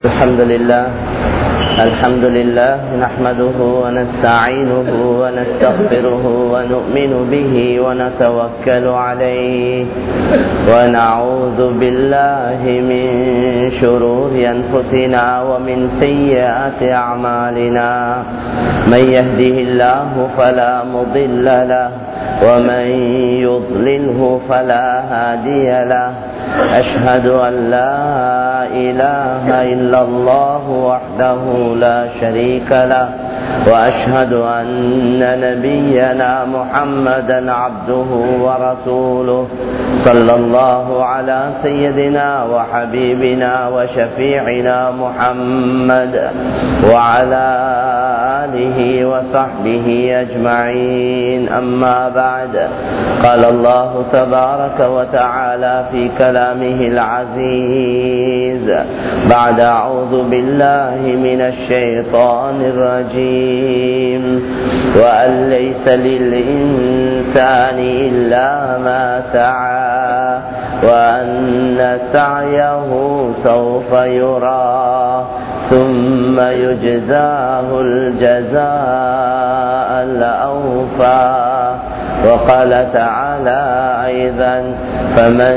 الحمد لله الحمد لله نحمده ونستعينه ونستغفره ونؤمن به ونتوكل عليه ونعوذ بالله من شرور أنفسنا ومن سيئات أعمالنا من يهده الله فلا مضل له ومن يضلله فلا هادي له أشهد أن لا إله إلا الله وحده لا شريك له وأشهد أن نبينا محمدا عبده ورسوله صلى الله على سيدنا وحبيبنا وشفيعنا محمد وعلى آله وصحبه أجمعين أما بعد قال الله تبارك وتعالى في كلامه العزيز بعد أعوذ بالله من الشيطان الرجيم وأن ليس للإنسان إلا ما سعى وأن سعيه سوف يرى ثم يجزاه الجزاء الأوفى وقال تعالى أيضا فمن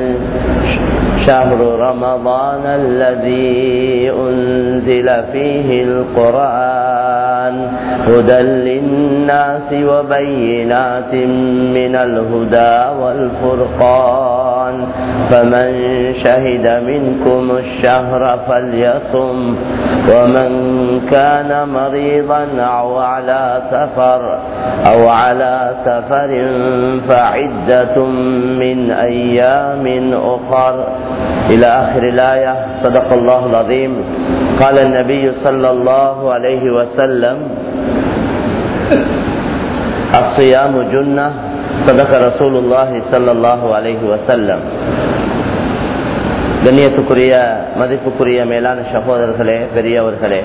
شهر رمضان الذي أنزل فيه القرآن هدى للناس وبينات من الهدى والفرقان فمن شهد منكم الشهر فليصم ومن كان مريضا أو على سفر أو على سفر فعدة من أيام أخر إلى آخر الآية صدق الله العظيم قال النبي صلى الله عليه وسلم الصيام جنة صدق رسول الله صلى الله عليه وسلم கண்ணியத்துக்குரிய மதிப்புக்குரிய மேலான சகோதரர்களே பெரியவர்களே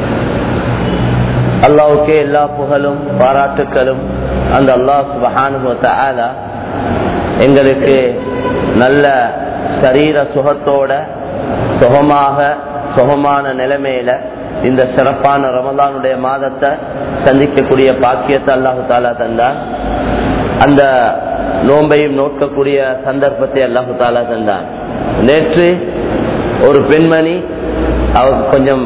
அல்லாவுக்கே எல்லா புகழும் பாராட்டுக்களும் அந்த அல்லாஹ் சுபஹானு எங்களுக்கு நல்ல சரீர சுகத்தோட சுகமாக சுகமான நிலைமையில இந்த சிறப்பான ரமதானுடைய மாதத்தை சந்திக்கக்கூடிய பாக்கியத்தை அல்லாஹு தாலா தந்தார் அந்த நோன்பையும் நோக்கக்கூடிய சந்தர்ப்பத்தை அல்லாஹு தாலா தந்தார் நேற்று ஒரு பெண்மணி அவருக்கு கொஞ்சம்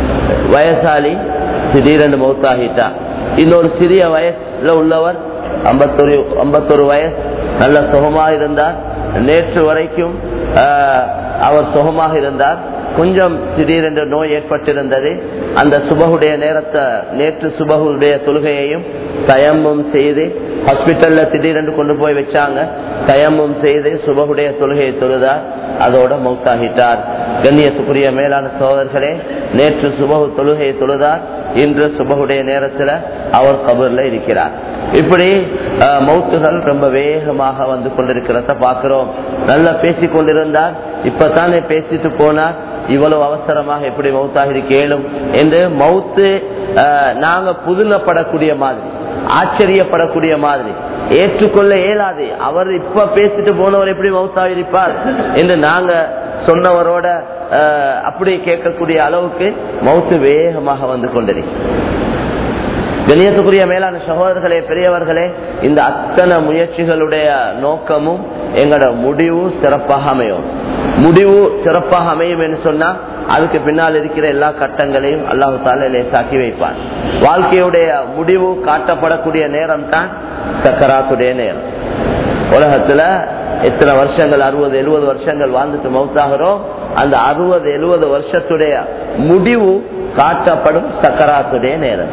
வயசாலி திடீரென்று மௌத்தாகிட்டா இன்னொரு சிறிய வயசுல உள்ளவர் ஐம்பத்தொரு ஐம்பத்தொரு வயசு நல்ல சுகமாக இருந்தார் நேற்று வரைக்கும் அவர் சுகமாக இருந்தார் கொஞ்சம் திடீரென்று நோய் ஏற்பட்டிருந்தது அந்த சுபகுடைய நேரத்தை நேற்று சுபகுடைய தொழுகையையும் தயம்பும் செய்து ஹாஸ்பிட்டல்ல திடீரென்று கொண்டு போய் வச்சாங்க தயம்பும் செய்து சுபகுடைய தொழுகையை தொழுதார் அதோட மௌத்தாகிட்டார் கண்ணியத்துக்குரிய மேலான சோதர்களே நேற்று சுபகு தொழுகையை தொழுதார் இன்று சுபகுடைய நேரத்துல அவர் கபூர்ல இருக்கிறார் இப்படி மௌத்துகள் ரொம்ப வேகமாக வந்து கொண்டிருக்கிறத பாக்குறோம் நல்லா பேசி கொண்டிருந்தார் இப்பதானே பேசிட்டு போனார் இவ்வளவு அவசரமாக எப்படி மௌத்தாக கேளும் என்று மௌத்து நாங்க புதுனப்படக்கூடிய மாதிரி ஆச்சரியப்படக்கூடிய மாதிரி ஏற்றுக்கொள்ள இயலாது அவர் இப்ப பேசிட்டு போனவர் எப்படி மௌத்தாக இருப்பார் என்று நாங்க சொன்னவரோட அப்படி கேட்கக்கூடிய அளவுக்கு மௌத்து வேகமாக வந்து கொண்டிருக்கிறது கணியத்துக்குரிய மேலான சகோதரர்களே பெரியவர்களே இந்த அத்தனை முயற்சிகளுடைய நோக்கமும் எங்களோட முடிவு சிறப்பாக அமையும் முடிவு சிறப்பாக அமையும் என்று சொன்னா அதுக்கு பின்னால் இருக்கிற எல்லா கட்டங்களையும் அல்லாஹு தால லேசாக்கி வைப்பான் வாழ்க்கையுடைய முடிவு காட்டப்படக்கூடிய நேரம் தான் சக்கராத்துடைய நேரம் உலகத்துல எத்தனை வருஷங்கள் அறுபது எழுபது வருஷங்கள் வாழ்ந்துட்டு மவுத்தாகிறோம் அந்த அறுபது எழுபது வருஷத்துடைய முடிவு காட்டப்படும் சக்கராத்துடைய நேரம்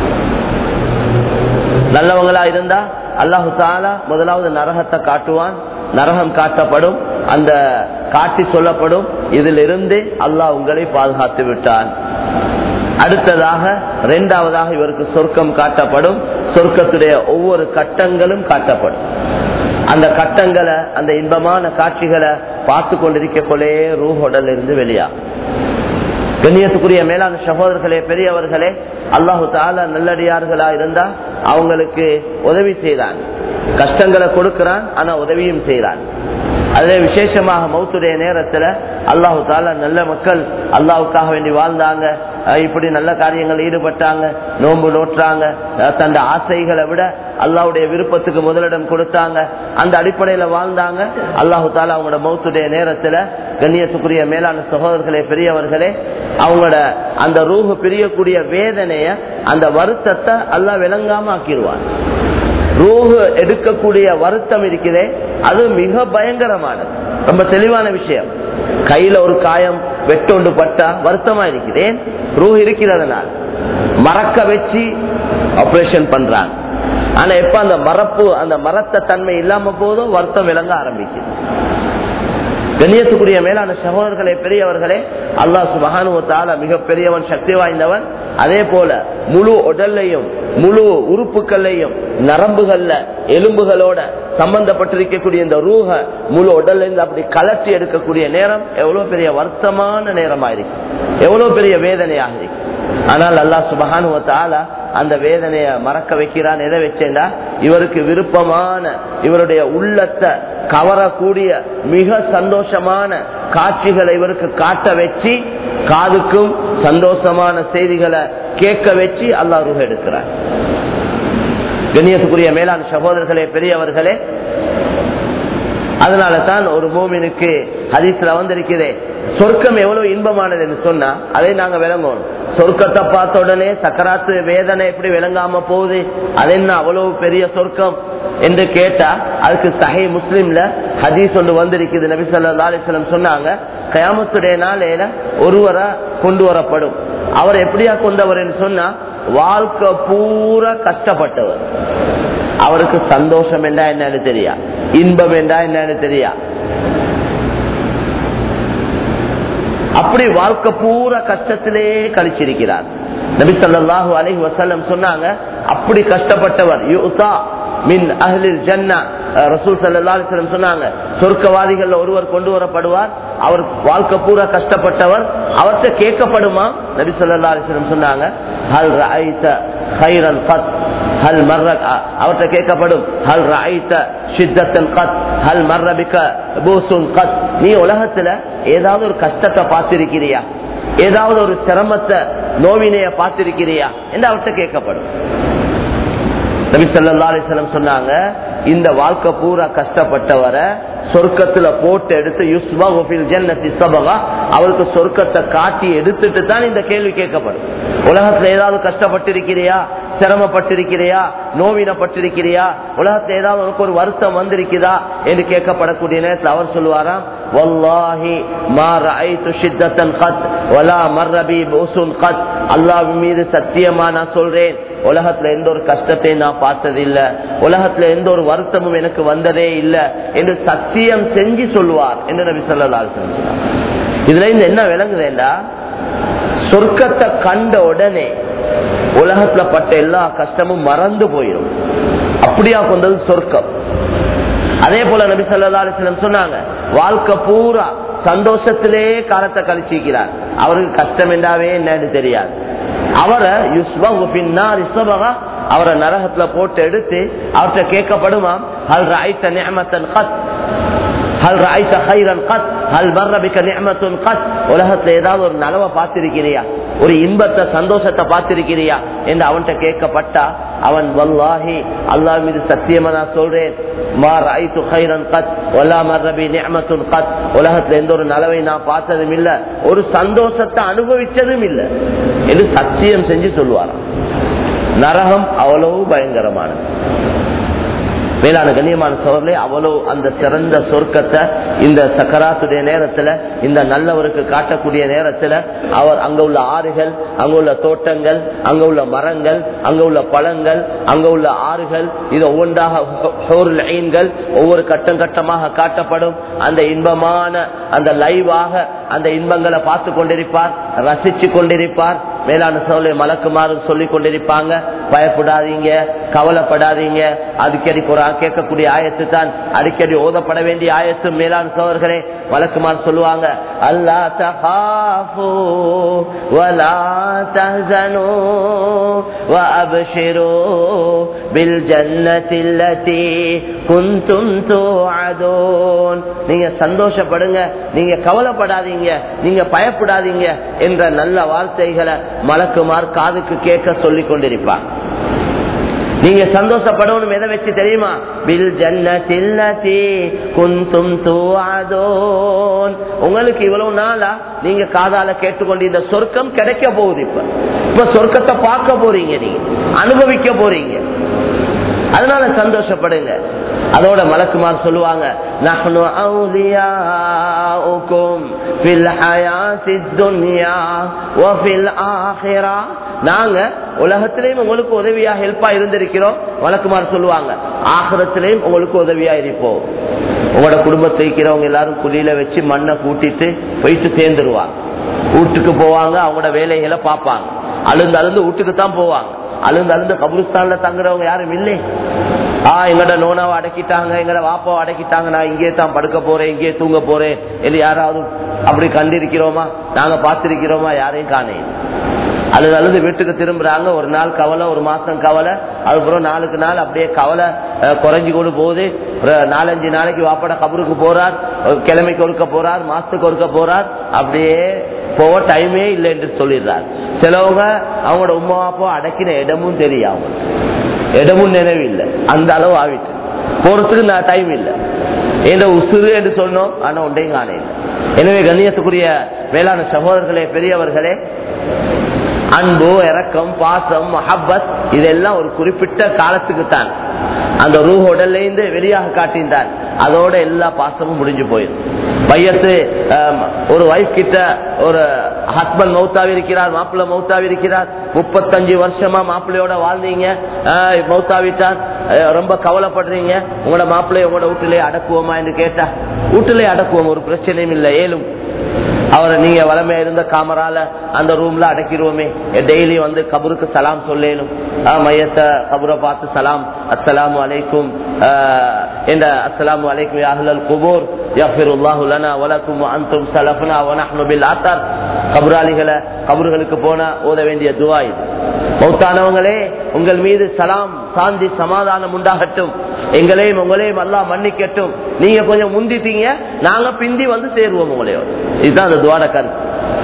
நல்லவங்களா இருந்தா அல்லாஹு தாலா முதலாவது நரகத்தை காட்டுவான் நரகம் காட்டப்படும் அந்த காட்டி சொல்லப்படும் இதில் இருந்து அல்லாஹ் உங்களை பாதுகாத்து விட்டான் அடுத்ததாக இரண்டாவதாக இவருக்கு சொர்க்கம் காட்டப்படும் சொர்க்கத்துடைய ஒவ்வொரு கட்டங்களும் காட்டப்படும் அந்த கட்டங்களை அந்த இன்பமான காட்சிகளை பார்த்து கொண்டிருக்கக்குள்ளே ரூஹோடல் இருந்து வெளியா கண்ணியத்துக்குரிய மேலான சகோதரர்களே பெரியவர்களே அல்லாஹு தாலா நல்லடியார்களா இருந்தா அவங்களுக்கு உதவி செய்யறான் கஷ்டங்களை கொடுக்கிறான் ஆனா உதவியும் செய்யறான் அதுல விசேஷமாக மௌத்துடைய நேரத்துல அல்லாஹு தாலா நல்ல மக்கள் அல்லாவுக்காக வேண்டி வாழ்ந்தாங்க அஹ் இப்படி நல்ல காரியங்கள் ஈடுபட்டாங்க நோன்பு நோற்றாங்க அஹ் தந்த ஆசைகளை விட அல்லாவுடைய விருப்பத்துக்கு முதலிடம் கொடுத்தாங்க அந்த அடிப்படையில வாழ்ந்தாங்க அல்லாஹு தாலா அவங்களோட மௌத்துடைய நேரத்துல கண்ணியத்துக்குரிய மேலான சகோதரர்களே பெரியவர்களே அவங்களோட அந்த ரூஹு பிரியக்கூடிய வேதனைய அந்த வருத்தத்தை அல்லாஹ் விளங்காம ஆக்கிடுவான் ரூஹு எடுக்கக்கூடிய வருத்தம் இருக்கிறே அது மிக பயங்கரமானது ரொம்ப தெளிவான விஷயம் கையில ஒரு காயம் வெட்டொண்டு பட்டா வருத்தமா இருக்கிறேன் ரூஹ் இருக்கிறதுனால் மறக்க வச்சு ஆபரேஷன் பண்றாங்க ஆனா எப்ப அந்த மரப்பு அந்த மரத்த தன்மை இல்லாம போதும் வருத்தம் விளங்க ஆரம்பிக்குது கண்ணியத்துக்குரிய மேலான சகோதரர்களே பெரியவர்களே அல்லாஹ் சுபகானுவத்தால மிக பெரியவன் சக்தி வாய்ந்தவன் அதே போல முழு உடல்லையும் முழு உறுப்புகள்லையும் நரம்புகள்ல எலும்புகளோட சம்பந்தப்பட்டிருக்கக்கூடிய இந்த ரூஹ முழு உடல்ல இருந்து அப்படி கலட்டி எடுக்கக்கூடிய நேரம் எவ்வளவு பெரிய வருத்தமான நேரமா இருக்கு எவ்வளவு பெரிய வேதனையாக இருக்கு ஆனால் அல்லாஹ் சுபகானுவத்தால அந்த வேதனைய மறக்க வைக்கிறான் எதை வச்சேன்டா இவருக்கு விருப்பமான இவருடைய உள்ளத்தை கவரக்கூடிய மிக சந்தோஷமான காட்சிகளை இவருக்கு காட்ட வச்சு காதுக்கும் சந்தோஷமான செய்திகளை கேட்க வச்சு அல்லா ரூஹ எடுக்கிறார் கண்ணியத்துக்குரிய மேலாண் சகோதரர்களே பெரியவர்களே அதனால தான் ஒரு மூமினுக்கு ஹதீஸ்ல வந்திருக்கிறே சொர்க்கம் எவ்வளவு இன்பமானது என்று சொன்னா அதை நாங்க விளங்கணும் சொர்க்கத்தை பார்த்த உடனே சக்கராத்து வேதனை எப்படி விளங்காம போகுது அது என்ன அவ்வளவு பெரிய சொர்க்கம் என்று கேட்டா அதுக்கு சஹை முஸ்லிம்ல ஹதீஸ் ஒன்று வந்திருக்குது நபி சொல்லா அலிஸ்லம் சொன்னாங்க கயாமத்துடைய நாளையில ஒருவரா கொண்டு வரப்படும் அவர் எப்படியா கொண்டவர் சொன்னா வாழ்க்கை பூரா கஷ்டப்பட்டவர் அவருக்கு சந்தோஷம் என்றா என்னன்னு தெரியா இன்பம் என்றா என்னன்னு தெரியா அப்படி வாழ்க்கை பூரா கஷ்டத்திலே கழிச்சிருக்கிறார் நபி சொல்லாஹு அலஹி வசல்லம் சொன்னாங்க அப்படி கஷ்டப்பட்டவர் யுதா மின் அஹ்லில் ஜன்னா ரசூல் சல்லா அலிஸ்லம் சொன்னாங்க சொர்க்கவாதிகள் ஒருவர் கொண்டு வரப்படுவார் அவர் வாழ்க்கை பூரா கஷ்டப்பட்டவர் அவர்கிட்ட கேட்கப்படுமா நபி சொல்லா அலிஸ்லம் சொன்னாங்க ஹல் ரஐத ஹைரன் கத் ஹல் மர்ர அவர்கிட்ட கேட்கப்படும் ஹல் ரஐத ஷித்தத்தன் கத் ஹல் மர்ரபிக்க பூசுன் கத் நீ உலகத்துல ஏதாவது ஒரு கஷ்டத்தை பார்த்திருக்கிறியா ஏதாவது ஒரு சிரமத்தை நோவினைய பார்த்திருக்கிறியா என்று அவர்கிட்ட கேட்கப்படும் நபி சொல்லா அலிஸ்லம் சொன்னாங்க இந்த வாழ்க்கை பூரா கஷ்டப்பட்டவரை சொர்க்கத்துல போட்டு எடுத்து யுஸ்வா ஜன்னத்தி சபகா அவருக்கு சொர்க்கத்தை காட்டி எடுத்துட்டு தான் இந்த கேள்வி கேட்கப்படும் உலகத்துல ஏதாவது கஷ்டப்பட்டிருக்கிறியா சிரமப்பட்டிருக்கிறியா நோவினப்பட்டிருக்கிறியா உலகத்துல ஏதாவது உனக்கு ஒரு வருத்தம் வந்திருக்குதா என்று கேட்கப்படக்கூடிய நேரத்தில் அவர் சொல்லுவாராம் வல்லாஹி மா ரஐது ஷித்தத்தன் கத் வலா மர்ரபி பூசுன் கத் அல்லாஹ் மீது சத்தியமா நான் சொல்றேன் உலகத்துல எந்த ஒரு கஷ்டத்தையும் நான் பார்த்தது இல்ல உலகத்துல எந்த ஒரு வருத்தமும் எனக்கு வந்ததே இல்ல என்று சத்தியம் செஞ்சு சொல்லுவார் என்று நபி சொல்லா சொன்னார் இதுல இருந்து என்ன விளங்குதேண்டா சொர்க்கத்தை கண்ட உடனே உலகத்துல பட்ட எல்லா கஷ்டமும் மறந்து போயிடும் அப்படியா கொண்டது சொர்க்கம் அதே போல நபி சொல்லா அலிஸ்லம் சொன்னாங்க வாழ்க்கை பூரா சந்தோஷத்திலே காலத்தை கழிச்சிக்கிறார் அவருக்கு கஷ்டம் என்றாவே என்னன்னு தெரியாது அவரை அவரை நரகத்துல போட்டு எடுத்து அவர்கிட்ட கேட்கப்படுமா ஹல் ராய்த்த நியமத்தன் கத் ஹல் ராய்த்த ஹைரன் கத் ஹல் மர்ரபிக்க நியமத்துன் கத் உலகத்துல ஏதாவது ஒரு நலவை பார்த்திருக்கிறியா ஒரு இன்பத்தை சந்தோஷத்தை பார்த்திருக்கிறியா என்று அவன்கிட்ட கேட்கப்பட்டா அவன் வல்லாஹி அல்லாஹ் மீது சத்தியமா நான் சொல்றேன் மா ராய்த்து ஹைரன் கத் ஒல்லா மர்ரபி நியமத்துன் கத் உலகத்துல எந்த ஒரு நலவை நான் பார்த்ததும் இல்ல ஒரு சந்தோஷத்தை அனுபவிச்சதும் இல்ல என்று சத்தியம் செஞ்சு சொல்லுவாராம் நரகம் அவ்வளவு பயங்கரமானது மேலான கண்ணியமான சோழர்களே அவ்வளவு அந்த சிறந்த சொர்க்கத்தை இந்த சக்கராத்துடைய நேரத்துல இந்த நல்லவருக்கு காட்டக்கூடிய நேரத்துல அவர் அங்க உள்ள ஆறுகள் அங்க உள்ள தோட்டங்கள் அங்க உள்ள மரங்கள் அங்க உள்ள பழங்கள் அங்க உள்ள ஆறுகள் இது ஒவ்வொன்றாக ஒவ்வொரு கட்டம் கட்டமாக காட்டப்படும் அந்த இன்பமான அந்த லைவாக அந்த இன்பங்களை பார்த்து கொண்டிருப்பார் ரசிச்சு கொண்டிருப்பார் மேலான சோழலை மலக்குமாறு சொல்லி கொண்டிருப்பாங்க பயப்படாதீங்க கவலைப்படாதீங்க அடிக்கடி குரான் கேட்கக்கூடிய ஆயத்து தான் அடிக்கடி ஓதப்பட வேண்டிய ஆயத்து மேலான சோழர்களே வழக்குமாறு சொல்லுவாங்க அல்லா தஹாஃபு ولا تهزنوا وأبشروا بالجنة التي كنتم توعدون நீங்க சந்தோஷப்படுங்க நீங்க கவலைப்படாதீங்க நீங்க பயப்படாதீங்க என்ற நல்ல வார்த்தைகளை மலக்குமார் காதுக்கு கேட்க சொல்லிக் கொண்டிருப்பார் நீங்க சந்தோஷப்படணும் எதை வச்சு தெரியுமா பில் ஜன்னதி குந்தும் தூவாதோன் உங்களுக்கு இவ்வளவு நாளா நீங்க காதால கேட்டுக்கொண்டு இந்த சொர்க்கம் கிடைக்க போகுது இப்ப இப்ப சொர்க்கத்தை பார்க்க போறீங்க நீங்க அனுபவிக்க போறீங்க அதனால சந்தோஷப்படுங்க அதோட மலக்குமார் சொல்லுவாங்க நஹ்னு அவுலியாஉக்கும் ஃபில் ஹயாத்தித் துன்யா வ ஃபில் ஆখিরা நாங்க உலகத்திலேயும் உங்களுக்கு உதவியா ஹெல்ப்பா இருந்திருக்கிறோம் வழக்குமார் சொல்லுவாங்க ஆகிரத்திலையும் உங்களுக்கு உதவியா இருப்போம் உங்களோட குடும்பத்தை இருக்கிறவங்க எல்லாரும் குழியில வச்சு மண்ணை கூட்டிட்டு போயிட்டு சேர்ந்துருவாங்க வீட்டுக்கு போவாங்க அவங்களோட வேலைகளை பார்ப்பாங்க அழுந்து அழுந்து வீட்டுக்கு தான் போவாங்க அழுந்து அழுந்து கபுரிஸ்தான்ல தங்குறவங்க யாரும் இல்லை ஆஹ் எங்கட நோனாவை அடக்கிட்டாங்க எங்கட வாப்பாவை அடக்கிட்டாங்க நான் இங்கே தான் படுக்க போறேன் இங்கே தூங்க போறேன் இல்லை யாராவது அப்படி கண்டிருக்கிறோமா நாங்க பார்த்திருக்கிறோமா யாரையும் காணேன் அழுது அழுது வீட்டுக்கு திரும்புறாங்க ஒரு நாள் கவலை ஒரு மாசம் கவலை அதுக்கப்புறம் நாளுக்கு நாள் அப்படியே கவலை குறைஞ்சு கொண்டு போகுது நாலஞ்சு நாளைக்கு வாப்பட கபருக்கு போறார் கிழமைக்கு ஒருக்க போறார் மாசத்துக்கு ஒருக்க போறார் அப்படியே போக டைமே இல்லை என்று சொல்லிடுறார் சிலவங்க அவங்களோட உமா அப்பா அடக்கின இடமும் தெரியும் அவங்க இடமும் நினைவு இல்லை அந்த அளவு ஆவிட்டு போறதுக்கு நான் டைம் இல்லை ஏதோ உசுறு என்று சொன்னோம் ஆனா ஒன்றையும் காண இல்லை எனவே கண்ணியத்துக்குரிய மேலான சகோதரர்களே பெரியவர்களே அன்பு இறக்கம் பாசம் மஹப்பத் இதெல்லாம் ஒரு குறிப்பிட்ட காலத்துக்கு தான் அந்த ரூ உடல்ல இருந்து வெளியாக காட்டின்றான் அதோட எல்லா பாசமும் முடிஞ்சு போயிடும் பையத்து ஒரு வைஃப் கிட்ட ஒரு ஹஸ்பண்ட் மௌத்தாவி இருக்கிறார் மாப்பிள்ள மௌத்தாவி இருக்கிறார் முப்பத்தஞ்சு வருஷமா மாப்பிள்ளையோட வாழ்ந்தீங்க மௌத்தாவிட்டார் ரொம்ப கவலைப்படுறீங்க உங்களோட மாப்பிள்ளைய உங்களோட வீட்டிலே அடக்குவோமா என்று கேட்டா வீட்டிலே அடக்குவோம் ஒரு பிரச்சனையும் இல்லை ஏலும் அவரை நீங்க வளமையா இருந்த காமரால அந்த ரூம்ல அடக்கிடுவோமே டெய்லி வந்து கபருக்கு சலாம் சொல்லேனும் மையத்தை கபரை பார்த்து சலாம் அஸ்ஸலாமு அலைக்கும் என்ற அஸ்ஸலாமு அலைக்கும் யாஹ்லல் குபூர் யஃபிருல்லாஹு லனா வலக்கும் அன்தும் சலஃப்னா வனஹ்னு பில் ஆத்தார் கபராளிகளை கபர்களுக்கு போனா ஓத வேண்டிய துவா இது மௌத்தானவங்களே உங்கள் மீது சலாம் சாந்தி சமாதானம் உண்டாகட்டும் எங்களையும் உங்களையும் எல்லாம் மன்னிக்கட்டும் நீங்க கொஞ்சம் முந்திட்டீங்க நாங்க பிந்தி வந்து சேருவோம் உங்களையோட இதுதான் அந்த துவாட கருத்து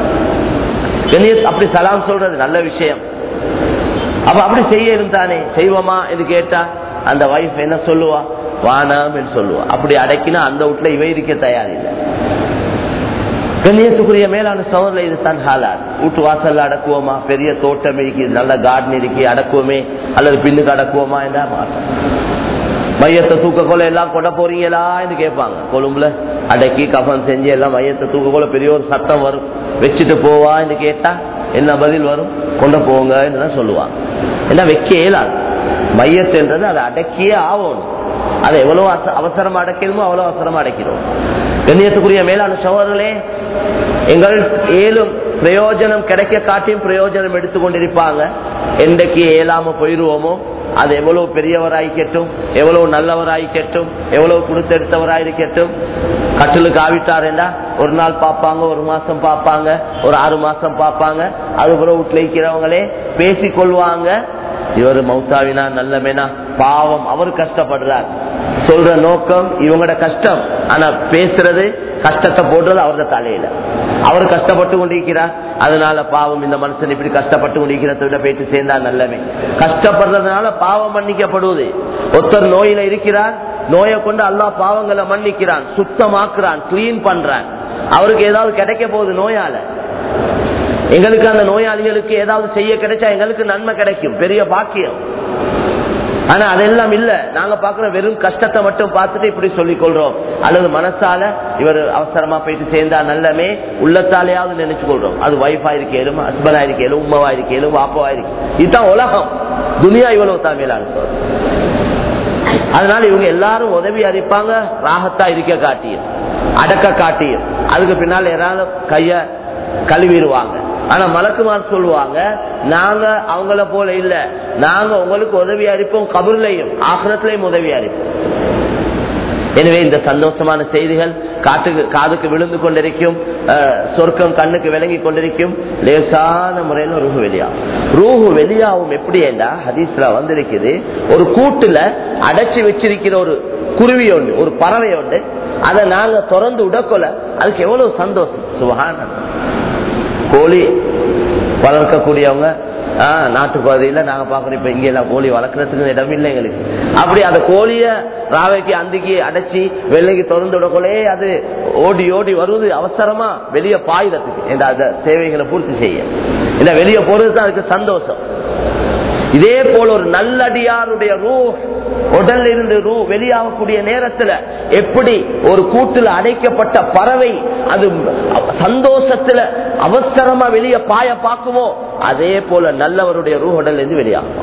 அப்படி சலாம் சொல்றது நல்ல விஷயம் அப்ப அப்படி செய்ய இருந்தானே செய்வோமா இது கேட்டா அந்த வைஃப் என்ன சொல்லுவா வானாம் சொல்லுவா அப்படி அடக்கினா அந்த வீட்டுல இவை இருக்க தயாரில்லை கண்ணியத்துக்குரிய மேலான சோதரில் இது தான் ஹாலாட் வீட்டு வாசல்ல அடக்குவோமா பெரிய தோட்டம் இருக்கு நல்ல கார்டன் இருக்கு அடக்குவோமே அல்லது பின்னுக்கு அடக்குவோமா என்ன மாட்டோம் மையத்தை தூக்க கொள்ள எல்லாம் கொண்ட போறீங்களான்னு கேட்பாங்க கொழும்புல அடக்கி கஃபன் செஞ்சு எல்லாம் மையத்தை தூக்க கொள்ள பெரிய ஒரு சத்தம் வரும் வச்சுட்டு போவான்னு கேட்டா என்ன பதில் வரும் கொண்ட போங்கன்னு தான் சொல்லுவாங்க என்ன வைக்க இயலாது மையத்துன்றது அதை அடக்கியே ஆகணும் அதை எவ்வளவு அவசரமா அடைக்கணுமோ அவ்வளவு அவசரமா அடைக்கிறோம் கண்ணியத்துக்குரிய மேலான சோதர்களே எங்கள் ஏழும் பிரயோஜனம் கிடைக்க காட்டியும் பிரயோஜனம் எடுத்துக்கொண்டிருப்பாங்க என்றைக்கு ஏலாம போயிருவோமோ அது எவ்வளவு பெரியவராய்க்கட்டும் எவ்வளவு நல்லவராய்க்கட்டும் எவ்வளவு கொடுத்தெடுத்தவராயிருக்கட்டும் கட்டிலுக்கு ஆவிட்டாருண்டா ஒரு நாள் பார்ப்பாங்க ஒரு மாசம் பார்ப்பாங்க ஒரு ஆறு மாசம் பார்ப்பாங்க அதுக்கப்புறம் வீட்டுல இருக்கிறவங்களே பேசிக்கொள்வாங்க இவர் மௌத்தாவினா நல்லமேனா பாவம் அவர் கஷ்டப்படுறார் சொல்ற நோக்கம் இவங்களோட கஷ்டம் ஆனா பேசுறது கஷ்டத்தை போடுறது அவரோட தலையில அவர் கஷ்டப்பட்டு கொண்டிருக்கிறார் அதனால பாவம் இந்த மனுஷன் இப்படி கஷ்டப்பட்டு கொண்டிருக்கிறத விட போயிட்டு சேர்ந்தா நல்லவே கஷ்டப்படுறதுனால பாவம் மன்னிக்கப்படுவது ஒருத்தர் நோயில இருக்கிறார் நோயை கொண்டு அல்லா பாவங்களை மன்னிக்கிறான் சுத்தமாக்குறான் கிளீன் பண்றான் அவருக்கு ஏதாவது கிடைக்க போகுது நோயால எங்களுக்கு அந்த நோயாளிகளுக்கு ஏதாவது செய்ய கிடைச்சா எங்களுக்கு நன்மை கிடைக்கும் பெரிய பாக்கியம் ஆனா அதெல்லாம் இல்ல நாங்க பாக்குற வெறும் கஷ்டத்தை மட்டும் பார்த்துட்டு இப்படி சொல்லிக் கொள்றோம் அல்லது மனசால இவர் அவசரமா போயிட்டு சேர்ந்தா நல்லமே உள்ளத்தாலேயாவது நினைச்சு கொள்றோம் அது வைஃபா இருக்கேலும் ஹஸ்பண்டா இருக்கேலும் உமாவா இருக்கேலும் வாப்பாவா இருக்கு இதுதான் உலகம் துனியா இவ்வளவு தான் மேலான சொல் அதனால இவங்க எல்லாரும் உதவி அளிப்பாங்க ராகத்தா இருக்க காட்டியும் அடக்க காட்டியும் அதுக்கு பின்னால் யாராவது கைய கழுவிடுவாங்க ஆனா மலக்குமார் சொல்லுவாங்க நாங்க அவங்கள போல இல்ல நாங்க உங்களுக்கு உதவி அளிப்போம் கபூர்லையும் ஆசிரத்திலையும் உதவி அளிப்போம் எனவே இந்த சந்தோஷமான செய்திகள் காட்டுக்கு காதுக்கு விழுந்து கொண்டிருக்கும் அஹ், சொர்க்கம் கண்ணுக்கு விளங்கி கொண்டிருக்கும் லேசான முறையில் ரூஹு வெளியாகும் ரூஹு வெளியாகும் எப்படி என்றா ஹதீஸ்ல வந்திருக்குது ஒரு கூட்டுல அடைச்சு வச்சிருக்கிற ஒரு குருவி ஒன்று ஒரு பறவை ஒன்று அதை நாங்க திறந்து விடக்கொள்ள அதுக்கு எவ்வளவு சந்தோஷம் சுபஹான கோழி வளர்க்கக்கூடியவங்க ஆஹ், நாட்டு பகுதியில நாங்க பாக்குறோம் இப்ப இங்க எல்லாம் கோழி வளர்க்கறதுக்கு இடம் இல்லை எங்களுக்கு அப்படி அந்த கோழிய ராவைக்கு அந்திக்கு அடைச்சி வெள்ளைக்கு திறந்து விடக்கொள்ளே அது ஓடி ஓடி வருவது அவசரமா வெளியே பாயுறதுக்கு இந்த அந்த தேவைகளை பூர்த்தி செய்ய இந்த வெளியே போறது தான் அதுக்கு சந்தோஷம் இதே போல ஒரு நல்லடியாருடைய ரூ உடல்ல இருந்து ரூ வெளியாகக்கூடிய நேரத்துல எப்படி ஒரு கூட்டுல அடைக்கப்பட்ட பறவை அது சந்தோஷத்துல அவசரமா வெளியே பாய பார்க்குமோ அதே போல நல்லவருடைய ரூ உடல்ல இருந்து வெளியாகும்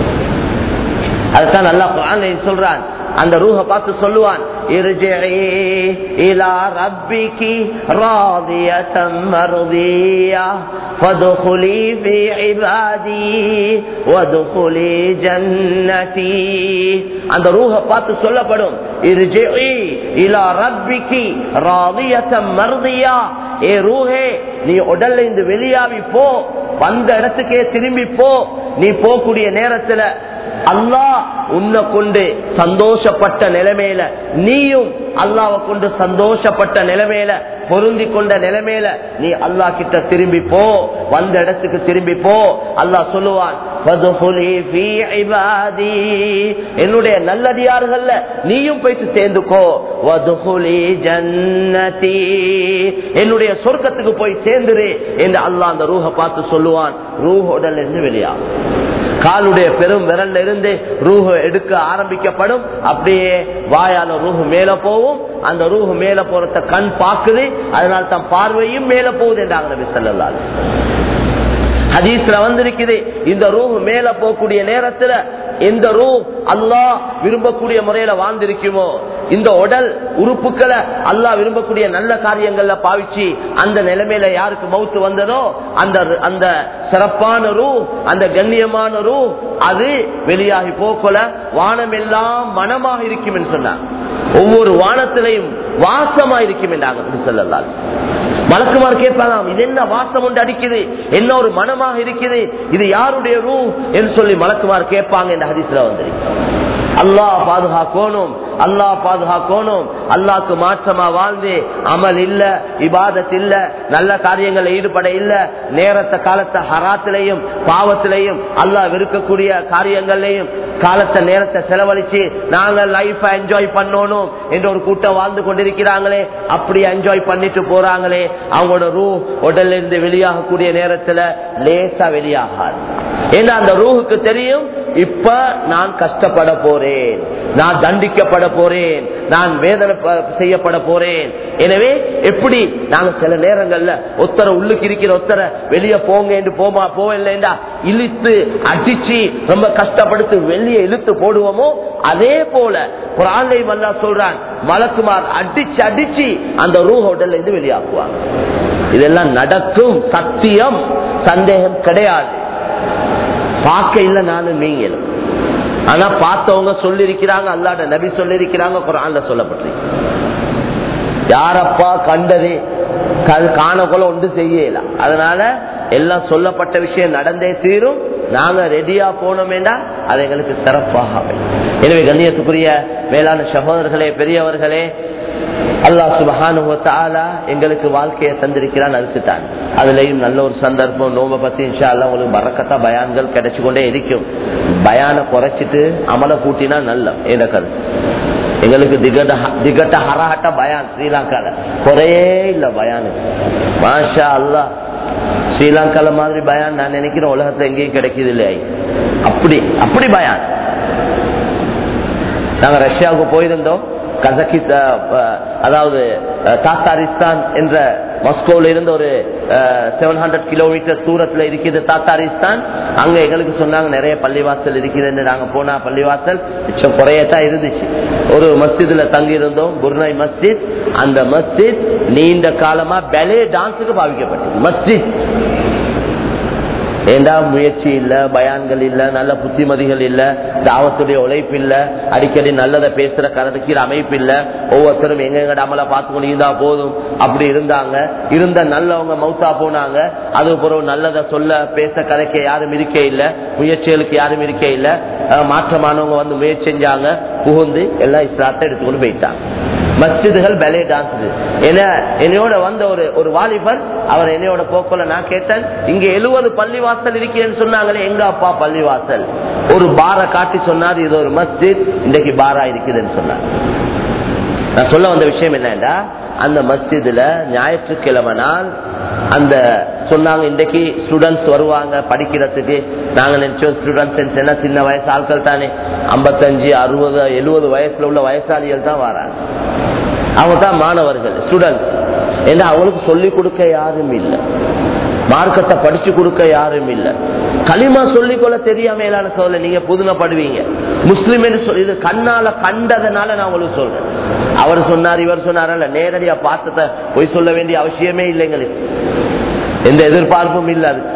அதுதான் நல்லா குர்ஆன்ல சொல்றான் அந்த ரூஹ பார்த்து சொல்லுவான் இர்ஜிஇ இலா ரப்பிகி ராதியதம் மர்தியா ஃபதுகுலி ஃபீ இபாதி வதுகுலி ஜன்னதி அந்த ரூஹ பார்த்து சொல்லப்படும் இர்ஜிஇ இலா ரப்பிகி ராதியதம் மர்தியா ஏ ரூஹே நீ உடல்ல இருந்து வெளியாவி போ வந்த இடத்துக்கே திரும்பி போ நீ போகக்கூடிய நேரத்துல அல்லாஹ் உன்னை கொண்டு சந்தோஷப்பட்ட நிலைமையில நீயும் அல்லாவை கொண்டு சந்தோஷப்பட்ட நிலைமையில பொருந்தி கொண்ட நிலைமையில நீ அல்லாஹ் கிட்ட திரும்பி போ வந்த இடத்துக்கு திரும்பி போ அல்லாஹ் சொல்லுவான் "ஃபதுகுலி ஃபீ இபாதி." என்னுடைய நல்லடியார்கள்ல நீயும் போயிட்டு சேர்ந்துக்கோ வதுகுலி ஜன்னதி என்னுடைய சொர்க்கத்துக்கு போய் சேர்ந்துரு என்று அல்லாஹ் அந்த ரூஹ பார்த்து சொல்லுவான் ரூஹ் உடல் இருந்து வெளியாகும் காலுடைய பெரும் விரல்ல இருந்து ரூஹு எடுக்க ஆரம்பிக்கப்படும் அப்படியே வாயால ரூஹு மேல போகும் அந்த ரூஹு மேல போறத கண் பாக்குது அதனால தான் பார்வையும் மேல போகுது என்றாங்க நபி ஸல்லல்லாஹு அலைஹி வஸல்லம். ஹதீஸ்ல வந்திருக்குது இந்த ரூஹ் மேல போகக்கூடிய நேரத்துல எந்த ரூ அல்லாஹ் விரும்பக்கூடிய முறையில வாழ்ந்திருக்குமோ இந்த உடல் உறுப்புகளை அல்லாஹ் விரும்பக்கூடிய நல்ல காரியங்கள்ல பாவிச்சு அந்த நிலைமையில யாருக்கு மௌத்து வந்ததோ அந்த அந்த சிறப்பான ரூ அந்த கண்ணியமான ரூ அது வெளியாகி போக்கல வானம் எல்லாம் மனமாக இருக்கும் என்று சொன்னார் ஒவ்வொரு வானத்திலையும் வாசமா இருக்கும் என்றாங்க அப்படி சொல்லலாம் மலக்குமார் கேட்பாங்க இது என்ன வாசம் ஒன்று அடிக்குது என்ன ஒரு மனமாக இருக்குது இது யாருடைய ரூ என்று சொல்லி மலக்குமார் கேட்பாங்க இந்த ஹதீஸ்ல வந்திருக்கு அல்லாஹ் பாதுகாக்கணும் அல்லாஹ் பாதுகாக்கணும் அல்லாஹ்க்கு மாற்றமா வாழ்ந்து அமல் இல்ல இபாதத் இல்ல நல்ல காரியங்கள்ல ஈடுபட இல்ல நேரத்தை காலத்தை ஹராத்திலையும் பாவத்திலையும் அல்லாஹ் வெறுக்கக்கூடிய காரியங்கள்லையும் காலத்தை நேரத்தை செலவழிச்சு நாங்க லைஃப என்ஜாய் பண்ணணும் என்ற ஒரு கூட்டம் வாழ்ந்து கொண்டிருக்கிறாங்களே அப்படி என்ஜாய் பண்ணிட்டு போறாங்களே அவங்களோட ரூ உடல்ல இருந்து வெளியாகக்கூடிய நேரத்துல லேசா வெளியாகாது ஏன்னா அந்த ரூஹுக்கு தெரியும் இப்ப நான் கஷ்டப்பட போறேன் நான் தண்டிக்கப்பட போறேன் நான் வேதனை ப- செய்யப்பட போறேன் எனவே எப்படி நாங்க சில நேரங்கள்ல ஒத்தரை உள்ளுக்கு இருக்கிற ஒத்தரை வெளியே போங்க என்று போமா போவில்லைண்டா இழுத்து அடிச்சு ரொம்ப கஷ்டப்படுத்தி வெளியே இழுத்து போடுவோமோ அதே போல ஒரு ஆண்லை வந்தா சொல்றான் மலக்குமார் அடிச்சு அடிச்சு அந்த ரூ ஹோட்டல்ல இருந்து வெளியாக்குவாங்க இதெல்லாம் நடக்கும் சத்தியம் சந்தேகம் கிடையாது பார்க்க இல்ல நானும் நீங்களும் ஆனா பார்த்தவங்க சொல்லிருக்கிறாங்க அல்லாட நபி சொல்லிருக்கிறாங்க குரான்ல சொல்லப்பட்டிருக்கு யாரப்பா கண்டது அது காணக்கொள்ள ஒன்று செய்யல அதனால எல்லாம் சொல்லப்பட்ட விஷயம் நடந்தே தீரும் நாங்க ரெடியா போனோமேண்டா அது எங்களுக்கு சிறப்பாக அமையும். எனவே கண்ணியத்துக்குரிய மேலான சகோதரர்களே பெரியவர்களே அல்லாஹ் சுபஹானுவ தஆலா எங்களுக்கு வாழ்க்கையை தந்திருக்கிறான் அதுக்கு தான் அதுலயும் நல்ல ஒரு சந்தர்ப்பம் நோம்ப பத்தி இன்ஷா அல்லாஹ் உங்களுக்கு பறக்கத்தா பயான்கள் கிடைச்சு கொண்டே இருக்கும் பயான குறைச்சிட்டு அமல கூட்டினா நல்ல என்ற கருத்து எங்களுக்கு திகட்ட திகட்ட ஹரஹட்ட பயான் ஸ்ரீலங்கால குறையே இல்ல பயானு மாஷா அல்லாஹ் ஸ்ரீலங்கால மாதிரி பயான் நான் நினைக்கிறேன் உலகத்துல எங்கேயும் கிடைக்குது இல்லையா அப்படி அப்படி பயான் நாங்க ரஷ்யாவுக்கு போயிருந்தோம் கசகி அதாவது அஹ், தாத்தாரிஸ்தான் என்ற மாஸ்கோல இருந்து ஒரு செவன் ஹண்ட்ரட் கிலோமீட்டர் தூரத்துல இருக்குது தாத்தாரிஸ்தான் அங்க எங்களுக்கு சொன்னாங்க நிறைய பள்ளிவாசல் இருக்குதுன்னு நாங்க போனா பள்ளிவாசல் மிச்சம் குறையத்தான் இருந்துச்சு ஒரு மஸ்ஜிதுல தங்கி இருந்தோம் புர்னாய் மஸ்ஜித் அந்த மஸ்ஜித் நீண்ட காலமா பெலே டான்ஸுக்கு பாவிக்கப்பட்டது மஸ்ஜித் ஏண்டா முயற்சி இல்ல பயான்கள் இல்ல நல்ல புத்திமதிகள் இல்ல தாவத்துடைய உழைப்பு இல்ல அடிக்கடி நல்லதை பேசுற கருதுக்கிற அமைப்பு இல்ல ஒவ்வொருத்தரும் எங்க எங்கட அமல பார்த்து கொண்டு இருந்தா போதும் அப்படி இருந்தாங்க இருந்த நல்லவங்க மௌத்தா போனாங்க அது பிறகு நல்லதை சொல்ல பேச கதைக்க யாரும் இருக்கே இல்ல முயற்சிகளுக்கு யாரும் இருக்கே இல்ல அஹ் மாற்றமானவங்க வந்து முயற்சி செஞ்சாங்க புகுந்து எல்லாம் இஸ்லாத்தை எடுத்துக்கொண்டு போயிட்டாங்க மஸ்ஜிதுகள் பலே டான்ஸ் என்னையோட வந்த ஒரு ஒரு வாலிபர் அவர் என்னையோட போக்கல நான் கேட்டேன் இங்க எழுபது பள்ளிவாசல் இருக்கேன்னு சொன்னாங்களே எங்க அப்பா பள்ளிவாசல் ஒரு பாரை காட்டி சொன்னார் இது ஒரு மஸ்ஜித் இன்றைக்கு பாரா இருக்குதுன்னு சொன்னார் நான் சொல்ல வந்த விஷயம் என்னடா அந்த மஸ்ஜிதுல ஞாயிற்றுக்கிழமை நாள் அந்த சொன்னாங்க இன்றைக்கு ஸ்டூடெண்ட்ஸ் வருவாங்க படிக்கிறதுக்கு நாங்க நினைச்சோம் ஸ்டூடெண்ட்ஸ் என்ன சின்ன வயசு ஆட்கள் தானே ஐம்பத்தஞ்சு அறுபது எழுபது வயசுல உள்ள வயசாளிகள் தான் வராங்க அவங்க தான் மாணவர்கள் ஸ்டூடெண்ட்ஸ் ஏன்னா அவங்களுக்கு சொல்லிக் கொடுக்க யாரும் இல்லை மார்க்கத்தை படிச்சு கொடுக்க யாரும் இல்ல களிமா சொல்லிக்கொள்ள தெரியாமலான சொல்ல நீங்க புதுமைப்படுவீங்க முஸ்லிம் என்று சொல்லி இது கண்ணால கண்டதனால நான் உங்களுக்கு சொல்றேன் அவர் சொன்னார் இவர் சொன்னார் நேரடியா பார்த்தத போய் சொல்ல வேண்டிய அவசியமே இல்லை எங்களுக்கு எந்த எதிர்பார்ப்பும் இல்ல அது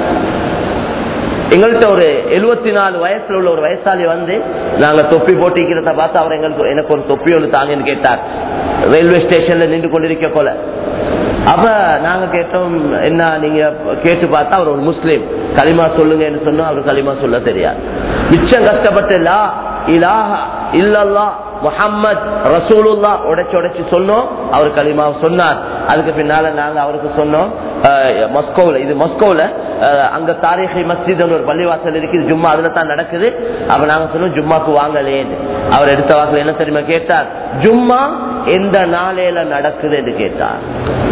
எங்கள்கிட்ட ஒரு எழுபத்தி நாலு வயசுல உள்ள ஒரு வயசாளி வந்து நாங்க தொப்பி போட்டிக்கிறத பார்த்து அவர் எங்களுக்கு எனக்கு ஒரு தொப்பி ஒன்று தாங்கன்னு கேட்டார் ரயில்வே ஸ்டேஷன்ல நின்று கொண்டிருக்க போல அப்ப நாங்க கேட்டோம் என்ன நீங்க கேட்டு பார்த்தா அவர் ஒரு முஸ்லீம் களிமா சொல்லுங்கன்னு சொன்னோம் அவர் களிமா சொல்ல தெரியாது மிச்சம் கஷ்டப்பட்டு லா இலாஹா இல்லல்லா முஹம்மத் ரசூலுல்லா உடைச்சு உடைச்சு சொன்னோம் அவர் களிமா சொன்னார் அதுக்கு பின்னால நாங்க அவருக்கு சொன்னோம் மஸ்கோவில் இது மஸ்கோவில் அங்க தாரிகை மஸ்ஜித் ஒரு பள்ளிவாசல் இருக்குது ஜும்மா அதுல தான் நடக்குது அப்ப நாங்க சொன்னோம் ஜும்மாக்கு வாங்கலேன்னு அவர் எடுத்த வாக்குல என்ன தெரியுமா கேட்டார் ஜும்மா எந்த நாளையில நடக்குது என்று கேட்டார்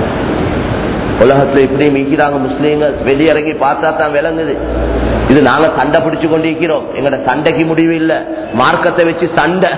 உலகத்துல இப்படி மீக்கிறாங்க முஸ்லீம்கள் வெளியிறங்கி பார்த்தா தான் விளங்குது இது நாங்க சண்டை பிடிச்சு கொண்டிருக்கிறோம் எங்கட சண்டைக்கு முடிவு இல்ல மார்க்கத்தை வச்சு சண்டை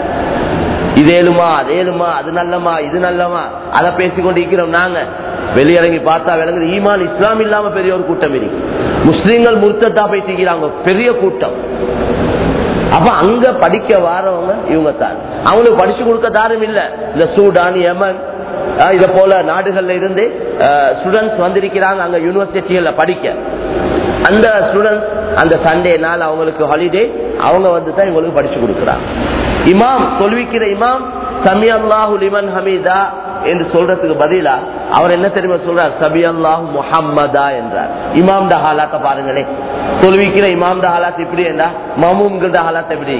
இதேலுமா அதேலுமா அது நல்லமா இது நல்லமா அதை பேசி கொண்டிருக்கிறோம் நாங்க வெளியிறங்கி பார்த்தா விளங்குது ஈமான் இஸ்லாம் இல்லாம பெரிய ஒரு கூட்டம் இருக்கு முஸ்லீம்கள் முர்த்தத்தா பேசிக்கிறாங்க பெரிய கூட்டம் அப்ப அங்க படிக்க வாரவங்க இவங்க தான் அவங்களுக்கு படிச்சு கொடுக்க தாரும் இல்ல இந்த சூடான் யமன் இத போல நாடுகள்ல இருந்து ஸ்டூடெண்ட்ஸ் வந்திருக்கிறாங்க அங்க யூனிவர்சிட்டிகள்ல படிக்க அந்த ஸ்டூடெண்ட்ஸ் அந்த சண்டே நாள் அவங்களுக்கு ஹாலிடே அவங்க வந்து தான் இவங்களுக்கு படிச்சு கொடுக்குறாங்க இமாம் சொல்விக்கிற இமாம் சமி அல்லாஹு லிமன் ஹமீதா என்று சொல்றதுக்கு பதிலா அவர் என்ன தெரியுமா சொல்றார் சபி அல்லாஹு முஹம்மதா என்றார் இமாம் ஹாலாத்த பாருங்களே தொழுவிக்கிற இமாம் ஹாலாத் இப்படி என்றா மமூம்கிற ஹாலாத் எப்படி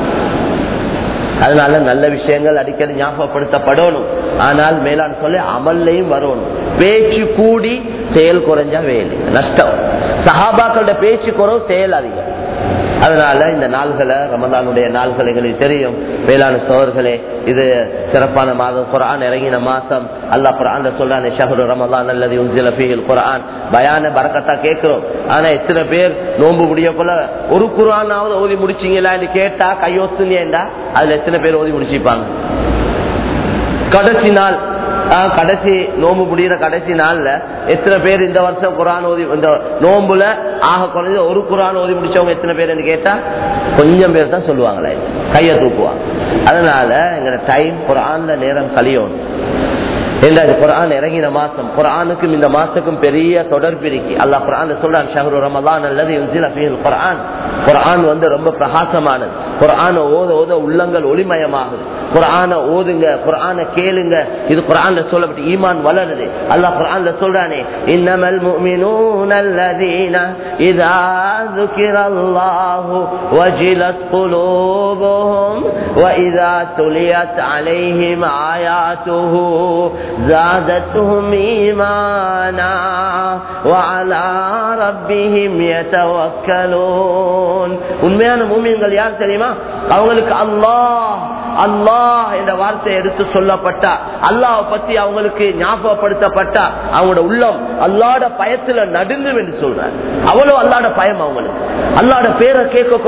அதனால நல்ல விஷயங்கள் அடிக்கடி ஞாபகப்படுத்தப்படணும் ஆனால் மேலான் சொல்ல அமல்லையும் வரணும் பேச்சு கூடி செயல் குறைஞ்சா வேலை நஷ்டம் சஹாபாக்களோட பேச்சு குறவு செயல் அதிகம் அதனால இந்த நாள்களை ரமதானுடைய நாள்கள் எங்களுக்கு தெரியும் வேளாண் சோழர்களே இது சிறப்பான மாதம் குரான் இறங்கின மாசம் அல்லா குரான் சொல்றான் ஷஹரு ரமதான் அல்லது உன்சில ஃபீல் குரான் பயான பறக்கத்தா கேட்கிறோம் ஆனா எத்தனை பேர் நோன்பு முடிய போல ஒரு குரானாவது ஓதி முடிச்சீங்களான்னு கேட்டா கையோசுங்கடா அதுல எத்தனை பேர் ஓதி முடிச்சுப்பாங்க கடைசி நாள் கடைசி நோம்பு முடிகிற கடைசி நாள்ல எத்தனை பேர் இந்த வருஷம் குரான் ஓதி இந்த நோம்புல ஆக குறைஞ்ச ஒரு குரான் ஓதி முடிச்சவங்க எத்தனை பேர் கேட்டா கொஞ்சம் பேர் தான் சொல்லுவாங்களே கைய தூக்குவாங்க அதனால எங்க டைம் குரான்ல நேரம் கழியும் குரான் இறங்கின மாசம் குரானுக்கும் இந்த மாசத்துக்கும் பெரிய தொடர்பு இருக்கு அல்லா குரான் சொல்றான் ஷஹரு ரமலான் அல்லது குரான் குரான் வந்து ரொம்ப பிரகாசமானது குரான ஓத ஓத உள்ளங்கள் ஒளிமயமாகுது குரான ஓதுங்க குரான கேளுங்க இது குரான்ல சொல்லப்பட்டு ஈமான் வளருது அல்லாஹ் குரான்ல சொல்றானே இன்னமல் முஃமினூன அல்லதீன இதா ذكرallahu வஜிலத் قلوبهم واذا تليت عليهم آياته زادتهم ايمانا وعلى ربهم يتوكلون உண்மையான மூமியங்கள் யார் தெரியுமா அவங்களுக்கு அல்லாஹ் அல்லாஹ் என்ற வார்த்தை எடுத்து சொல்லப்பட்டா அல்லாஹ் பத்தி அவங்களுக்கு ஞாபகப்படுத்தப்பட்டா அவங்களோட உள்ளம் அல்லாட பயத்துல நடுங்கும் என்று சொல்றார் அவ்வளவு அல்லாட பயம் அவங்களுக்கு அல்லாட பேரை கேட்க கொள்ள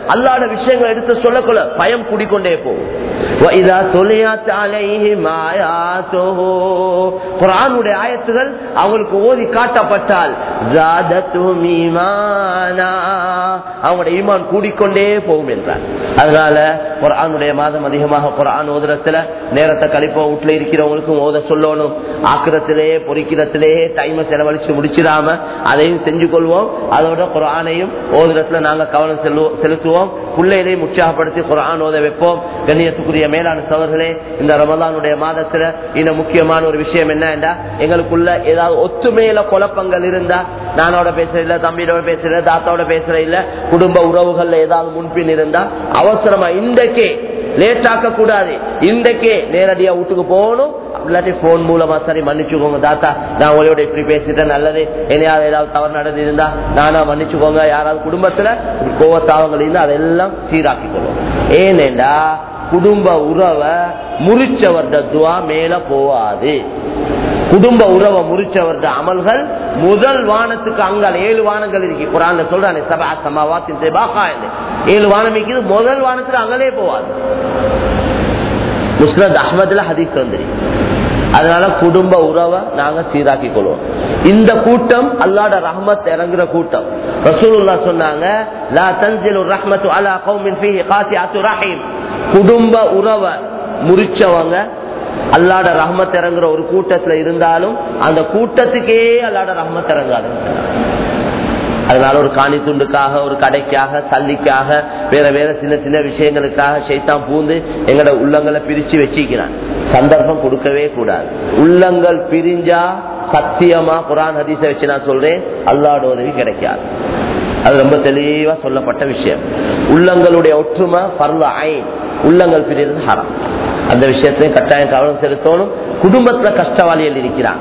அல்லாட விஷயங்களை எடுத்து சொல்லக்கொள்ள பயம் குடிக்கொண்டே போகும் وَإِذَا تُلِيَتْ عَلَيْهِمْ آيَاتُهُ குர்ஆனுடைய ஆயத்துகள் அவங்களுக்கு ஓதி காட்டப்பட்டால் زَادَتْهُمْ إِيمَانًا அவங்களுடைய ஈமான் கூடிக்கொண்டே போகும் என்றார் அதனால குர்ஆனுடைய மாதம் அதிகமாக குர்ஆன் ஓதுறதுல நேரத்தை கழிப்போம் வீட்டுல இருக்கிறவங்களுக்கும் ஓத சொல்லணும் ஆக்கிரத்திலே பொறிக்கிறத்திலே டைமை செலவழிச்சு முடிச்சிடாம அதையும் செஞ்சு கொள்வோம் அதோட குரானையும் ஓதுறதுல நாங்க கவனம் செல்லுவோம் செலுத்துவோம் பிள்ளைகளையும் உற்சாகப்படுத்தி குரான் ஓத வைப்போம் கண்ணியத்துக்குரிய மேலான சவர்களே இந்த ரமதானுடைய மாதத்துல இந்த முக்கியமான ஒரு விஷயம் என்னண்டா எங்களுக்குள்ள ஏதாவது ஒத்துமையில குழப்பங்கள் இருந்தா நானோட பேசுற இல்ல தம்பியோட பேசுற தாத்தாவோட பேசுற இல்ல குடும்ப உறவுகள்ல ஏதாவது முன்பின் இருந்தா அவசரமா இன்றைக்கே லேட் ஆக்க கூடாது இன்றைக்கே நேரடியா வீட்டுக்கு போகணும் இல்லாட்டி போன் மூலமா சரி மன்னிச்சுக்கோங்க தாத்தா நான் உங்களோட இப்படி பேசிட்டேன் நல்லது என்னையாவது ஏதாவது தவறு நடந்து இருந்தா நானா மன்னிச்சுக்கோங்க யாராவது குடும்பத்துல கோவத்தாவங்கள் இருந்தா அதெல்லாம் சீராக்கி கொள்வோம் ஏனேண்டா குடும்ப உறவை முறிச்சவர்ட துவா மேல போவாது குடும்ப உறவை முறிச்சவர்ட அமல்கள் முதல் வானத்துக்கு அங்கால் ஏழு வானங்கள் இருக்கு குரான்ல சொல்றானே சபா சமாவாத்தின் செபாகா என்று. ஏழு வானம் இருக்குது முதல் வானத்துக்கு அங்கலே போவாது முஸ்லத் அஹ்மதுல ஹதீஸ் வந்துருக்கு அதனால குடும்ப உறவை நாங்க சீராக்கி கொள்வோம் இந்த கூட்டம் அல்லாட ரஹ்மத் இறங்குற கூட்டம் ரசூலுல்லா சொன்னாங்க லா தன்சிலு ரஹ்மத்து அலா கௌமின் ஃபீஹி காசிஅத்து ரஹீம் குடும்ப உறவை முறிச்சவங்க அல்லாட ரஹ்மத் இறங்குற ஒரு கூட்டத்துல இருந்தாலும் அந்த கூட்டத்துக்கே அல்லாட ரஹ்மத் இறங்காது அதனால ஒரு காணி துண்டுக்காக ஒரு கடைக்காக சல்லிக்காக வேற வேற சின்ன சின்ன விஷயங்களுக்காக சைத்தான் பூந்து எங்கட உள்ளங்களை பிரிச்சு வச்சிக்கிறான் சந்தர்ப்பம் கொடுக்கவே கூடாது உள்ளங்கள் பிரிஞ்சா சத்தியமா குரான் ஹதீஸ வச்சு நான் சொல்றேன் அல்லாட உதவி கிடைக்காது அது ரொம்ப தெளிவா சொல்லப்பட்ட விஷயம் உள்ளங்களுடைய ஒற்றுமை பர்ல ஐன் உள்ளங்கள் பிரிறது ஹரம் அந்த விஷயத்தையும் கட்டாயம் கவனம் செலுத்தணும் குடும்பத்துல கஷ்டவாளிகள் இருக்கிறான்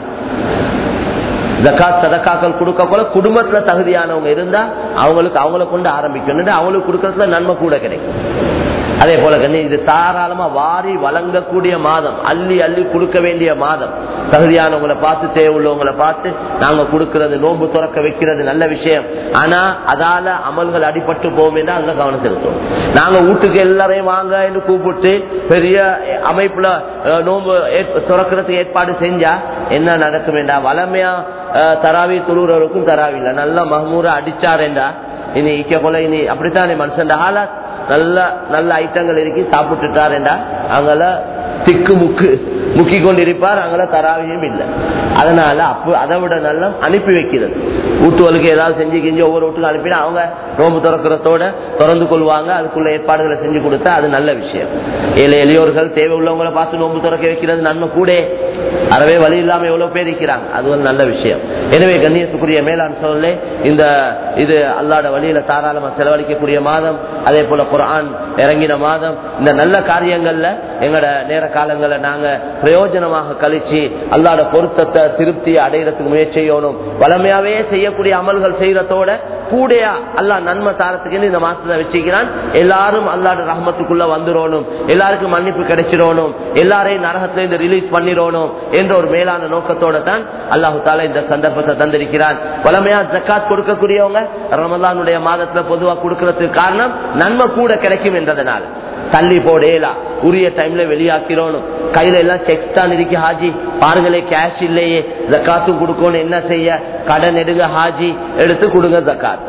ஜக்காத் சதக்காக்கள் கொடுக்க போல குடும்பத்துல தகுதியானவங்க இருந்தா அவங்களுக்கு அவங்கள கொண்டு ஆரம்பிக்கணும் அவங்களுக்கு கொடுக்கறதுல நன்மை கூட கிடைக்கும் அதே போல கண்ணி இது தாராளமா வாரி வழங்கக்கூடிய மாதம் அள்ளி அள்ளி கொடுக்க வேண்டிய மாதம் தகுதியானவங்களை பார்த்து தேவை உள்ளவங்களை பார்த்து நாங்க கொடுக்கறது நோன்பு துறக்க வைக்கிறது நல்ல விஷயம் ஆனா அதால அமல்கள் அடிபட்டு போகும் என்று அதுல கவனம் செலுத்தும் நாங்க வீட்டுக்கு எல்லாரையும் வாங்க என்று கூப்பிட்டு பெரிய அமைப்புல அஹ், நோன்பு ஏற்- துறக்கிறதுக்கு ஏற்பாடு செஞ்சா என்ன நடக்கும் என்றா வளமையா அஹ், தராவி துருவருக்கும் தராவி இல்ல நல்லா மஹமூரா அடிச்சாரேண்டா இனி இக்க போல இனி அப்படித்தானே மனுஷன் ஆளா நல்ல நல்ல ஐட்டங்கள் இருக்கு சாப்பிட்டுட்டாருண்டா அங்கல திக்கு முக்கு முக்கி கொண்டிருப்பார் அங்கல தராவியும் இல்லை அதனால அப்ப அதை விட நல்லா அனுப்பி வைக்கிறது வீட்டுவலுக்கு ஏதாவது செஞ்சு கிஞ்சி ஒவ்வொரு வீட்டுக்கு அனுப்பினா அவங்க நோம்பு திறக்கிறதோட திறந்து கொள்வாங்க அதுக்குள்ள ஏற்பாடுகளை செஞ்சு கொடுத்தா அது நல்ல விஷயம் ஏழை எளியோர்கள் தேவை உள்ளவங்களை பார்த்து நோம்பு திறக்க வைக்கிறது நன்மை கூட அறவே வழி இல்லாம எவ்வளவு பேர் இருக்கிறாங்க அது ஒரு நல்ல விஷயம் எனவே கண்ணியத்துக்குரிய மேலாண் சொல்லலே இந்த இது அல்லாட வழியில தாராளமா செலவழிக்கக்கூடிய மாதம் அதே போல குர்ஆன் இறங்கின மாதம் இந்த நல்ல காரியங்கள்ல எங்களோட நேர காலங்களை நாங்க பிரயோஜனமாக கழிச்சு அல்லாட பொருத்தத்தை திருப்தியை அடையிறதுக்கு முயற்சி செய்யணும் வளமையாவே செய்யக்கூடிய அமல்கள் செய்யறதோட கூடையா அல்லா நன்மை தாரத்துக்கு இந்த மாசத்தை வச்சுக்கிறான் எல்லாரும் அல்லாட ரஹமத்துக்குள்ள வந்துடணும் எல்லாருக்கும் மன்னிப்பு கிடைச்சிடணும் எல்லாரையும் நரகத்துல இருந்து ரிலீஸ் பண்ணிடணும் என்ற ஒரு மேலான நோக்கத்தோட தான் அல்லாஹு தாலா இந்த சந்தர்ப்பத்தை தந்திருக்கிறான் வளமையா ஜக்காத் கொடுக்கக்கூடியவங்க ரமலானுடைய மாதத்துல பொதுவா கொடுக்கறதுக்கு காரணம் நன்மை கூட கிடைக்கும் என்றதனால தள்ளி போடேலா உரிய டைம்ல வெளியாக்கிறோனும் கையில எல்லாம் செக் தான் இருக்கு ஹாஜி பாருங்களே கேஷ் இல்லையே ஜக்காத்தும் கொடுக்கணும் என்ன செய்ய கடன் எடுங்க ஹாஜி எடுத்து கொடுங்க ஜக்காத்து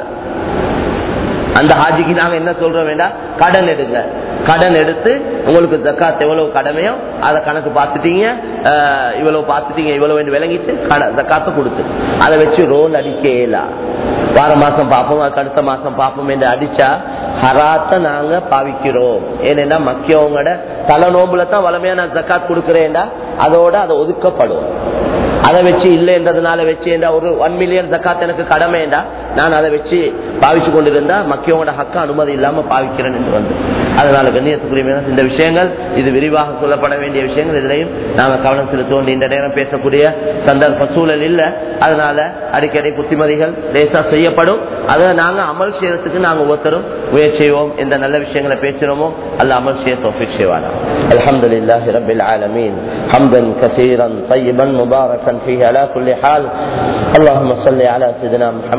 அந்த ஹாஜிக்கு நாங்க என்ன சொல்றோம் வேண்டாம் கடன் எடுங்க கடன் எடுத்து உங்களுக்கு ஜக்காத் எவ்வளவு கடமையோ அதை கணக்கு பார்த்துட்டீங்க அஹ், இவ்வளவு பார்த்துட்டீங்க இவ்வளவு விளங்கிட்டு கட- ஜக்காத்தை கொடுத்து அதை வச்சு ரோல் அடிக்கலா வார மாசம் பார்ப்போம் அதுக்கு அடுத்த மாசம் பார்ப்போம் என்று அடிச்சா ஹராத்த நாங்க பாவிக்கிறோம் ஏனென்னா மக்கியவங்களோட தலை நோம்புல தான் வளமையா நான் ஜக்காத் கொடுக்கிறேன்டா அதோட அதை ஒதுக்கப்படும் அதை வச்சு இல்லைன்றதுனால வச்சு என்றா ஒரு ஒன் மில்லியன் ஜக்காத் எனக்கு கடமைண்டா நான் அதை வச்சு பாவிச்சு கொண்டிருந்தா மக்கியவங்களோட ஹக்க அனுமதி இல்லாம பாவிக்கிறேன் என்று வந்து அதனால கண்ணியத்துக்குரிய இந்த விஷயங்கள் இது விரிவாக சொல்லப்பட வேண்டிய விஷயங்கள் இதுலையும் நாங்க கவனம் செலுத்துவோம் இந்த நேரம் பேசக்கூடிய சந்தர்ப்ப சூழல் இல்ல அதனால அடிக்கடி புத்திமதிகள் லேசா செய்யப்படும் அதை நாங்க அமல் செய்யறதுக்கு நாங்க ஒவ்வொருத்தரும் முயற்சி செய்வோம் எந்த நல்ல விஷயங்களை பேசுறோமோ அல்ல அமல் செய்ய தோஃபிக் செய்வானா الحمد لله رب العالمين حمدا كثيرا طيبا مباركا فيه على كل حال اللهم صل على سيدنا محمد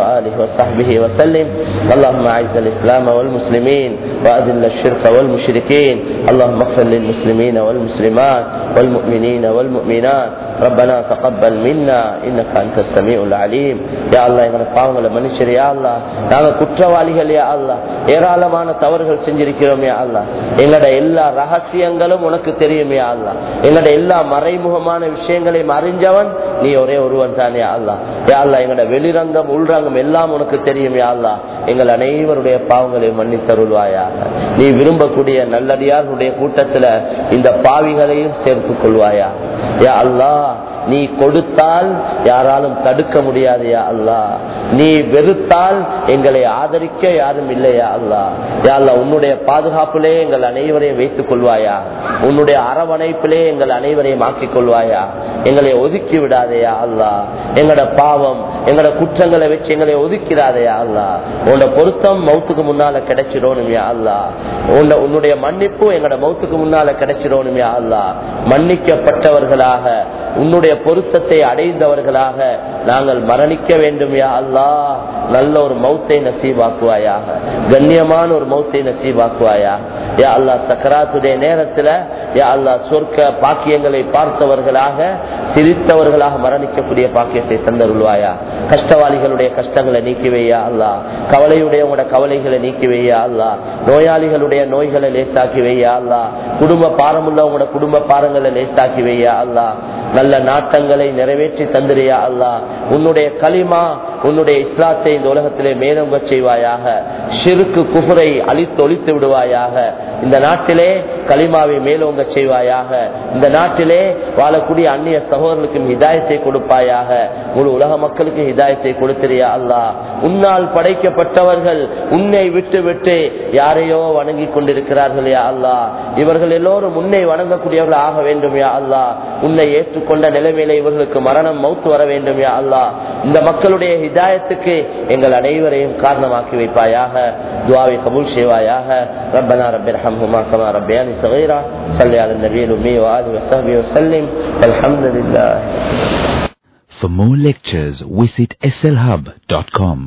وآله وصحبه وسلم اللهم أعز الإسلام والمسلمين وأذل الشرك والمشركين اللهم اغفر للمسلمين والمسلمات والمؤمنين والمؤمنات ربنا تقبل منا إنك أنت السميع العليم يا الله எங்களை பாவங்களை மன்னிச்சிரு யா அல்லா நாங்க குற்றவாளிகள் யா அல்லா ஏராளமான தவறுகள் செஞ்சிருக்கிறோம் யா அல்லா எங்களோட எல்லா ரகசியங்களும் உனக்கு தெரியும் யா அல்லா எங்களோட எல்லா மறைமுகமான விஷயங்களையும் அறிஞ்சவன் நீ ஒரே ஒருவன் தானே அல்லா யா அல்லா எங்களோட வெளிரங்கம் உள்ரங்கம் எல்லாம் உனக்கு தெரியும் யா அல்லா எங்கள் அனைவருடைய பாவங்களை மன்னித்தருள்வாயாக நீ விரும்பக்கூடிய நல்லடியார்களுடைய கூட்டத்துல இந்த பாவிகளையும் சேர்த்துக் கொள்வாயா யா அல்லா நீ கொடுத்தால் யாராலும் தடுக்க முடியாது யா அல்லா நீ வெறுத்தால் எங்களை ஆதரிக்க யாரும் இல்லையா அல்லா யா அல்லா உன்னுடைய பாதுகாப்பிலே எங்கள் அனைவரையும் வைத்துக் கொள்வாயா உன்னுடைய அரவணைப்பிலே எங்கள் அனைவரையும் ஆக்கிக் கொள்வாயா எங்களை ஒதுக்கி விடாதேயா அல்லா எங்களோட பாவம் எங்களோட குற்றங்களை வச்சு எங்களை ஒதுக்கிறாதையா அல்லா உன்னோட பொருத்தம் மௌத்துக்கு முன்னால கிடைச்சிடணும் யா அல்லா உன்னுடைய மன்னிப்பு எங்களோட மௌத்துக்கு முன்னால கிடைச்சிடணும் யா அல்லா மன்னிக்கப்பட்டவர்களாக உன்னுடைய பொருத்தத்தை அடைந்தவர்களாக நாங்கள் மரணிக்க வேண்டும் யா அல்லா நல்ல ஒரு மௌத்தை நசீவாக்குவாயாக கண்ணியமான ஒரு மௌத்தை நசீவாக்குவாயாக யா அல்லா சக்கராத்துடைய நேரத்துல யா அல்லா சொர்க்க பாக்கியங்களை பார்த்தவர்களாக சிரித்தவர்களாக மரணிக்கக்கூடிய பாக்கியத்தை தந்தருள்வாயா கஷ்டவாளிகளுடைய கஷ்டங்களை நீக்கிவையா அல்லா கவலையுடைய உங்களோட கவலைகளை நீக்கிவையா அல்லா நோயாளிகளுடைய நோய்களை லேசாக்கி வையா அல்லா குடும்ப பாரமுள்ள உங்களோட குடும்ப பாரங்களை லேசாக்கி வையா அல்லா நல்ல நாட்டங்களை நிறைவேற்றி தந்திரியா அல்லா உன்னுடைய களிமா உன்னுடைய இஸ்லாத்தை இந்த உலகத்திலே மேலோங்க செய்வாயாக ஷிருக்கு குஃபுரை அழித்து ஒழித்து விடுவாயாக இந்த நாட்டிலே களிமாவை மேலோங்க செய்வாயாக இந்த நாட்டிலே வாழக்கூடிய அந்நிய சகோதரர்களுக்கும் ஹிதாயத்தை கொடுப்பாயாக முழு உலக மக்களுக்கு ஹிதாயத்தை கொடுத்திரியா அல்லா உன்னால் படைக்கப்பட்டவர்கள் உன்னை விட்டு விட்டு யாரையோ வணங்கி கொண்டிருக்கிறார்கள் யா அல்லா இவர்கள் எல்லோரும் உன்னை வணங்கக்கூடியவர்கள் ஆக வேண்டும் யா அல்லா உன்னை ஏற்றுக்கொண்ட நிலைமையில இவர்களுக்கு மரணம் மௌத்து வர வேண்டும் யா அல்லா இந்த மக்களுடைய ஹிதாயத்துக்கு எங்கள் அனைவரையும் காரணமாக்கி வைப்பாயாக துவாவை கபூல் செய்வாயாக ربنا رب ارحمهما كما ربياني صغيرا صل على النبي الأمي وآله وصحبه وسلم والحمد لله For more lectures, visit slhub.com.